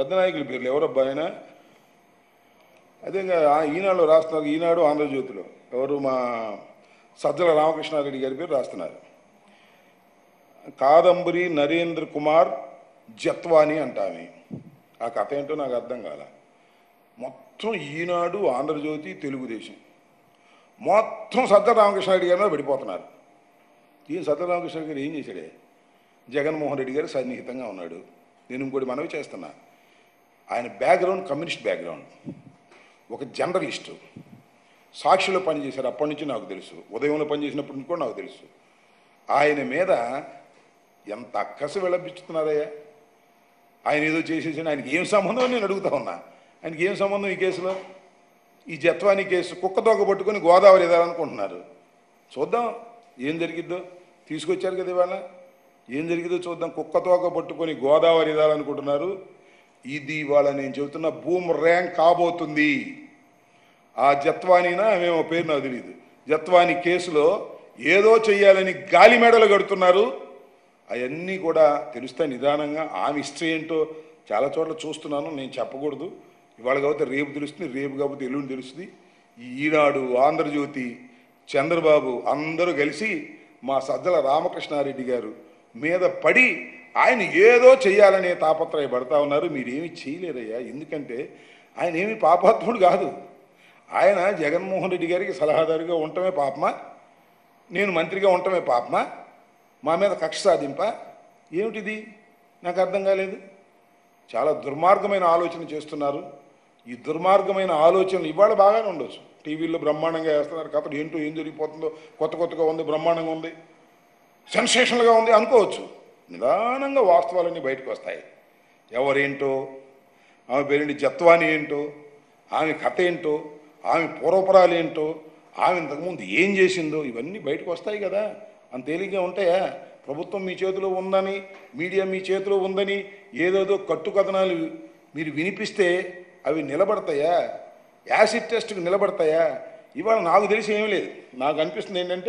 పెద్ద నాయకుల పేర్లు ఎవరబ్బా ఆయన అదే ఇంకా ఆ- ఈనాడులో రాస్తున్నారు ఈనాడు ఆంధ్రజ్యోతిలో ఎవరు మా సజ్జల రామకృష్ణారెడ్డి గారి పేరు రాస్తున్నారు కాదంబరి నరేంద్ర కుమార్ జత్వాని అంటామి ఆ కథ ఏంటో నాకు అర్థం కాల మొత్తం ఈనాడు ఆంధ్రజ్యోతి తెలుగుదేశం మొత్తం సజ్జల రామకృష్ణారెడ్డి గారి మీద పడిపోతున్నారు ఈ సజ్జల రామకృష్ణారెడ్డి గారు ఏం చేశాడే జగన్మోహన్ రెడ్డి గారు సన్నిహితంగా ఉన్నాడు నేను ఇంకోటి మనవి చేస్తున్నా ఆయన బ్యాక్గ్రౌండ్ కమ్యూనిస్ట్ బ్యాక్గ్రౌండ్ ఒక జర్నలిస్టు సాక్షిలో పనిచేశారు అప్పటి నుంచి నాకు తెలుసు ఉదయంలో పనిచేసినప్పటి నుంచి కూడా నాకు తెలుసు ఆయన మీద ఎంత అక్కసు విలపించుతున్నారయ్యా ఆయన ఏదో చేసేసి ఆయనకి ఏం సంబంధం అని నేను అడుగుతా ఉన్నా ఆయనకి ఏం సంబంధం ఈ కేసులో ఈ జత్వాని కేసు కుక్క తోక పట్టుకొని గోదావరి ఎదాలనుకుంటున్నారు చూద్దాం ఏం జరిగిద్దో తీసుకొచ్చారు కదా ఇవాళ ఏం జరిగిద్దో చూద్దాం కుక్క తోక పట్టుకొని గోదావరి ఎదాలనుకుంటున్నారు ఇది ఇవాళ నేను చెబుతున్న భూమ్ ర్యాంక్ కాబోతుంది ఆ జత్వానీనా మేము పేరు నాకు తెలియదు జత్వాని కేసులో ఏదో చెయ్యాలని గాలి మెడలు కడుతున్నారు అవన్నీ కూడా తెలుస్తాయి నిదానంగా ఆమె హిస్టరీ ఏంటో చాలా చోట్ల చూస్తున్నాను నేను చెప్పకూడదు ఇవాళ కాకపోతే రేపు తెలుస్తుంది రేపు కాకపోతే ఎల్లుండి తెలుస్తుంది ఈ ఈనాడు ఆంధ్రజ్యోతి చంద్రబాబు అందరూ కలిసి మా సజ్జల రామకృష్ణారెడ్డి గారు మీద పడి ఆయన ఏదో చేయాలనే తాపత్రయపడతా ఉన్నారు మీరేమీ చేయలేరయ్యా ఎందుకంటే ఆయన ఏమి పాపాత్ముడు కాదు ఆయన జగన్మోహన్ రెడ్డి గారికి సలహాదారుగా ఉండటమే పాపమా నేను మంత్రిగా ఉండటమే పాపమా మా మీద కక్ష సాధింప ఏమిటిది నాకు అర్థం కాలేదు చాలా దుర్మార్గమైన ఆలోచన చేస్తున్నారు ఈ దుర్మార్గమైన ఆలోచనలు ఇవాళ బాగానే ఉండొచ్చు టీవీలో బ్రహ్మాండంగా వేస్తున్నారు కాబట్టి ఏంటో ఏం జరిగిపోతుందో కొత్త కొత్తగా ఉంది బ్రహ్మాండంగా ఉంది సెన్సేషనల్గా ఉంది అనుకోవచ్చు నిదానంగా వాస్తవాలన్నీ బయటకు వస్తాయి ఎవరేంటో ఆమె పేరేంటి జత్వాని ఏంటో ఆమె కథ ఏంటో ఆమె పూర్వపరాలు ఏంటో ఆమె ఇంతకుముందు ఏం చేసిందో ఇవన్నీ బయటకు వస్తాయి కదా అంత తేలిగ్గా ఉంటాయా ప్రభుత్వం మీ చేతిలో ఉందని మీడియా మీ చేతిలో ఉందని ఏదేదో కట్టుకథనాలు మీరు వినిపిస్తే అవి నిలబడతాయా యాసిడ్ టెస్ట్కి నిలబడతాయా ఇవాళ నాకు తెలిసి ఏమీ లేదు నాకు అనిపిస్తుంది ఏంటంటే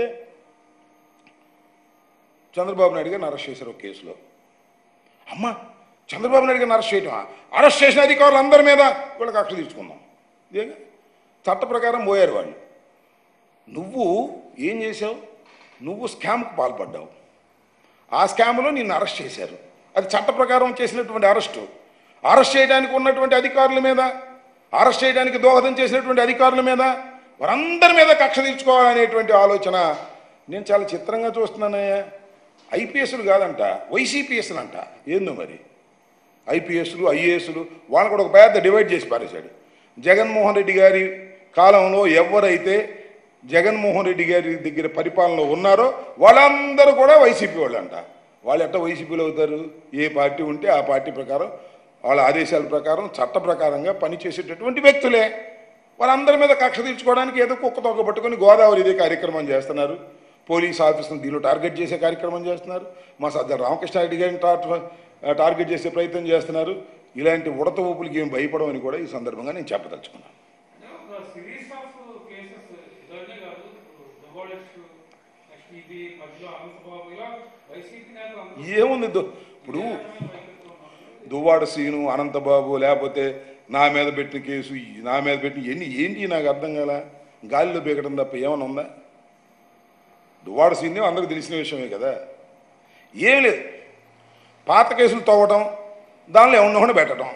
చంద్రబాబు నాయుడు గారిని అరెస్ట్ చేశారు ఒక కేసులో అమ్మా చంద్రబాబు నాయుడు గారిని అరెస్ట్ చేయటమా అరెస్ట్ చేసిన అధికారులు అందరి మీద వీళ్ళకి కక్ష తీర్చుకుందాం ఇదేగా చట్ట ప్రకారం పోయారు వాళ్ళు నువ్వు ఏం చేసావు నువ్వు స్కామ్కు పాల్పడ్డావు ఆ స్కామ్లో నిన్ను అరెస్ట్ చేశారు అది చట్ట ప్రకారం చేసినటువంటి అరెస్టు అరెస్ట్ చేయడానికి ఉన్నటువంటి అధికారుల మీద అరెస్ట్ చేయడానికి దోహదం చేసినటువంటి అధికారుల మీద వారందరి మీద కక్ష తీర్చుకోవాలనేటువంటి ఆలోచన నేను చాలా చిత్రంగా చూస్తున్నానయ్యా ఐపీఎస్లు కాదంట వైసీపీఎస్లు అంట ఏందో మరి ఐపీఎస్లు ఐఏఎస్లు వాళ్ళని కూడా ఒక పెద్ద డివైడ్ చేసి పారేశాడు జగన్మోహన్ రెడ్డి గారి కాలంలో ఎవరైతే జగన్మోహన్ రెడ్డి గారి దగ్గర పరిపాలనలో ఉన్నారో వాళ్ళందరూ కూడా వైసీపీ వాళ్ళు అంట వాళ్ళు ఎట్ట వైసీపీలో అవుతారు ఏ పార్టీ ఉంటే ఆ పార్టీ ప్రకారం వాళ్ళ ఆదేశాల ప్రకారం చట్ట ప్రకారంగా పనిచేసేటటువంటి వ్యక్తులే వాళ్ళందరి మీద కక్ష తీర్చుకోవడానికి ఏదో కుక్క తొక్క పట్టుకొని గోదావరి ఇదే కార్యక్రమం చేస్తున్నారు పోలీస్ ఆఫీసును దీనిలో టార్గెట్ చేసే కార్యక్రమం చేస్తున్నారు మా సజ్జల రామకృష్ణారెడ్డి గారిని టార్- టార్గెట్ చేసే ప్రయత్నం చేస్తున్నారు ఇలాంటి ఉడత ఊపులకి ఏం భయపడమని కూడా ఈ సందర్భంగా నేను చెప్పదలుచుకున్నాను ఒక సిరీస్ ఆఫ్ కేసెస్ ఇదన్నీ కాదు దుగోళెస్ నెక్స్ట్ ఇది మధ్యలో అనంతబాబు ఇలా వైసీపీ నేతలు అందరూ ఏముంది దు- ఇప్పుడు దువ్వాడ సీను అనంతబాబు లేకపోతే నా మీద పెట్టిన కేసు ఈ- నా మీద పెట్టిన ఎన్ని ఏంటి నాకు అర్థం కాల గాలిలో బీగడం తప్ప ఏమైనా ఉందా దువ్వాడ సీన్ అందరికి తెలిసిన విషయమే కదా ఏం లేదు పాత కేసులు తవ్వటం దానిలో ఎవరినొకటి పెట్టడం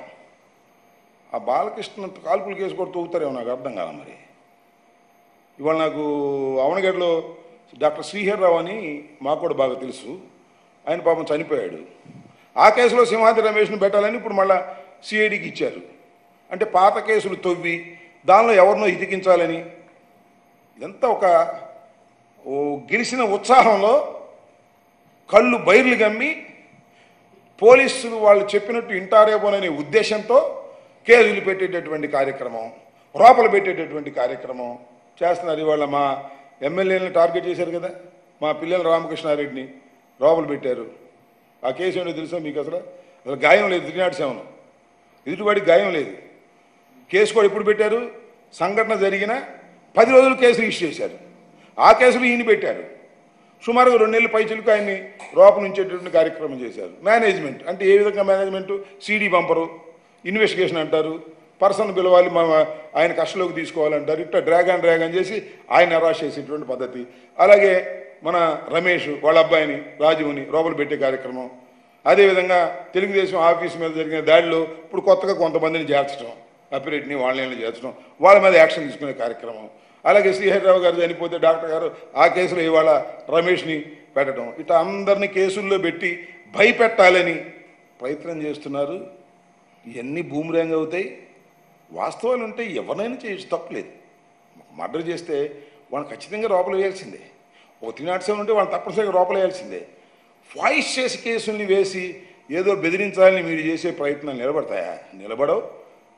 ఆ బాలకృష్ణ కాల్పుల కేసు కూడా తవ్వుతారేమో నాకు అర్థం కాల మరి ఇవాళ నాకు అవనగడ్డలో డాక్టర్ శ్రీహర్ రావు అని మాకు కూడా బాగా తెలుసు ఆయన పాపం చనిపోయాడు ఆ కేసులో సింహాద్రి రమేష్ను పెట్టాలని ఇప్పుడు మళ్ళా సిఐడికి ఇచ్చారు అంటే పాత కేసులు తవ్వి దానిలో ఎవరినో ఇతికించాలని ఇదంతా ఒక ఓ గెలిచిన ఉత్సాహంలో కళ్ళు బైర్లు గమ్మి పోలీసులు వాళ్ళు చెప్పినట్టు ఇంటారేమోననే ఉద్దేశంతో కేసులు పెట్టేటటువంటి కార్యక్రమం రోపలు పెట్టేటటువంటి కార్యక్రమం చేస్తున్నారు ఇవాళ మా ఎమ్మెల్యేలను టార్గెట్ చేశారు కదా మా పిల్లల రామకృష్ణారెడ్డిని రోపలు పెట్టారు ఆ కేసు ఏంటో తెలుసా మీకు అసలు అసలు గాయం లేదు త్రినాడు సెవెన్ ఎదుటివాడికి గాయం లేదు కేసు కూడా ఎప్పుడు పెట్టారు సంఘటన జరిగిన పది రోజులు కేసు రిజిస్టర్ చేశారు ఆ కేసులు ఈయన పెట్టారు సుమారుగా రెండు నెలల పైచులకు ఆయన్ని రోప నుంచేటటువంటి కార్యక్రమం చేశారు మేనేజ్మెంట్ అంటే ఏ విధంగా మేనేజ్మెంట్ సీడీ పంపరు ఇన్వెస్టిగేషన్ అంటారు పర్సన్ పిలవాలి మా ఆయన కష్టలోకి తీసుకోవాలంటారు ఇట్లా డ్రాగ్ అండ్ డ్రాగ్ అని చేసి ఆయన అరెస్ట్ చేసేటువంటి పద్ధతి అలాగే మన రమేష్ వాళ్ళ అబ్బాయిని రాజుని లోపల పెట్టే కార్యక్రమం అదేవిధంగా తెలుగుదేశం ఆఫీస్ మీద జరిగిన దాడిలో ఇప్పుడు కొత్తగా కొంతమందిని చేర్చడం అపిరెట్ని వాళ్ళని చేర్చడం వాళ్ళ మీద యాక్షన్ తీసుకునే కార్యక్రమం అలాగే శ్రీహరిరావు గారు చనిపోతే డాక్టర్ గారు ఆ కేసులో ఇవాళ రమేష్ని పెట్టడం ఇట్లా అందరినీ కేసుల్లో పెట్టి భయపెట్టాలని ప్రయత్నం చేస్తున్నారు ఇవన్నీ భూమిరంగ్ అవుతాయి వాస్తవాలు ఉంటే ఎవరినైనా చేయొచ్చు తప్పలేదు మర్డర్ చేస్తే వాళ్ళని ఖచ్చితంగా లోపల వేయాల్సిందే ఒక త్రీ నాట్ సెవెన్ ఉంటే వాళ్ళని తప్పనిసరిగా లోపల వేయాల్సిందే వాయిస్ చేసి కేసుల్ని వేసి ఏదో బెదిరించాలని మీరు చేసే ప్రయత్నాలు నిలబడతాయా నిలబడవు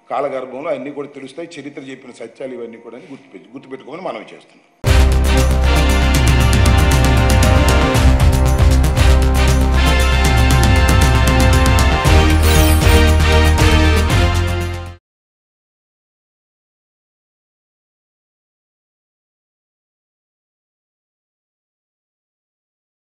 కాలగర్భంలో అన్నీ కూడా తెలుస్తాయి చరిత్ర చెప్పిన సత్యాలు ఇవన్నీ కూడా గుర్తు గుర్తుపెట్టుకోమని మనవి చేస్తున్నాం